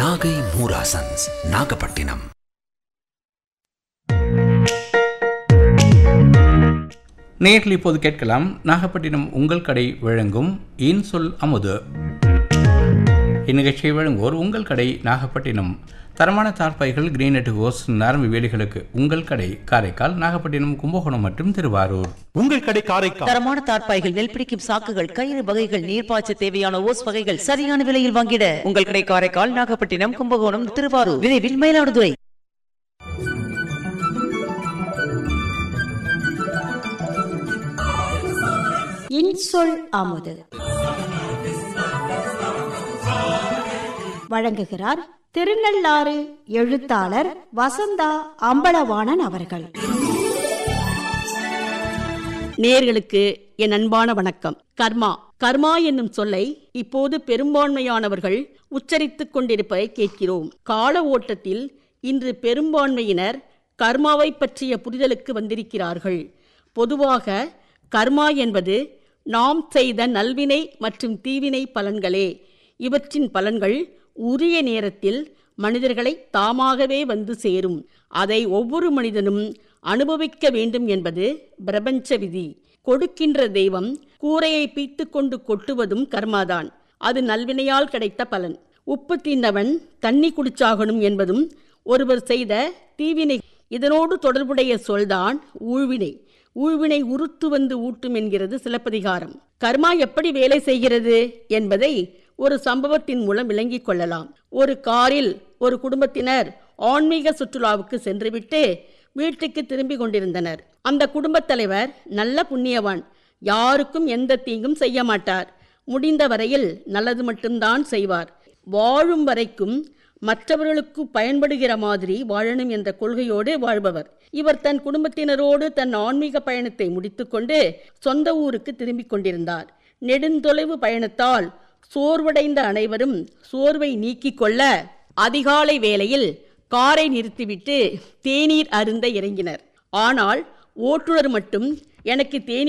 நாகை மூராசன்ஸ் நாகப்பட்டினம் நேரில் இப்போது கேட்கலாம் நாகப்பட்டினம் உங்கள் கடை வழங்கும் இன்சொல் அமுது இந்நிகழ்ச்சியை வழங்குவோர் உங்கள் கடை நாகப்பட்டினம் தரமான தார்பாய்கள் கிரீனட் ஹோஸ் நரம்பு வேலிகளுக்கு உங்கள் கடை காரைக்கால் நாகப்பட்டினம் கும்பகோணம் மற்றும் திருவாரூர் உங்கள் கடை காரைக்கால் தரமான தார்ப்பாய்கள் நெல் பிடிக்கும் சாக்குகள் கயிறு வகைகள் நீர்ப்பாய்ச்ச தேவையான ஓஸ் வகைகள் சரியான விலையில் வாங்கிட உங்கள் கடை காரைக்கால் நாகப்பட்டினம் கும்பகோணம் திருவாரூர் விரைவில் மயிலாடுதுறை இன்சொல் அமுது வழங்குகிறார் திருநள்ளாறு எழுத்தாளர் வசந்தா அம்பலவாணன் அவர்கள் நேர்களுக்கு என் அன்பான வணக்கம் கர்மா கர்மா என்னும் சொல்லை இப்போது பெரும்பான்மையானவர்கள் உச்சரித்துக் கொண்டிருப்பதை கேட்கிறோம் கால ஓட்டத்தில் இன்று பெரும்பான்மையினர் கர்மாவை பற்றிய புரிதலுக்கு வந்திருக்கிறார்கள் பொதுவாக கர்மா என்பது நாம் செய்த நல்வினை மற்றும் தீவினை பலன்களே இவற்றின் பலன்கள் உரிய நேரத்தில் மனிதர்களை தாமாகவே வந்து சேரும் அதை ஒவ்வொரு மனிதனும் அனுபவிக்க வேண்டும் என்பது பிரபஞ்ச விதி கொடுக்கின்ற தெய்வம் கூரையை பீத்து கொண்டு கொட்டுவதும் கர்மாதான் அது நல்வினையால் கிடைத்த பலன் உப்பு தின்னவன் தண்ணி குடிச்சாகணும் என்பதும் ஒருவர் செய்த தீவினை இதனோடு தொடர்புடைய சொல்தான் ஊழ்வினை ஊழ்வினை உருத்து வந்து ஊட்டும் என்கிறது சிலப்பதிகாரம் கர்மா எப்படி வேலை செய்கிறது என்பதை ஒரு சம்பவத்தின் மூலம் விளங்கிக் கொள்ளலாம் ஒரு காரில் ஒரு குடும்பத்தினர் ஆன்மீக சுற்றுலாவுக்கு சென்றுவிட்டு வீட்டுக்கு திரும்பி கொண்டிருந்தனர் அந்த குடும்பத் தலைவர் நல்ல புண்ணியவான் யாருக்கும் எந்த தீங்கும் செய்ய மாட்டார் முடிந்த வரையில் நல்லது மட்டும்தான் செய்வார் வாழும் வரைக்கும் மற்றவர்களுக்கு பயன்படுகிற மாதிரி வாழணும் என்ற கொள்கையோடு வாழ்பவர் இவர் தன் குடும்பத்தினரோடு தன் ஆன்மீக பயணத்தை முடித்துக்கொண்டு சொந்த ஊருக்கு திரும்பிக் கொண்டிருந்தார் நெடுந்தொலைவு பயணத்தால் சோர்வடைந்த அனைவரும் சோர்வை நீக்கிக் கொள்ள அதிகாலை வேளையில் காரை நிறுத்திவிட்டு தேநீர் அருந்த இறங்கினர் ஆனால் ஓட்டுநர் மட்டும் எனக்கு தேநீர்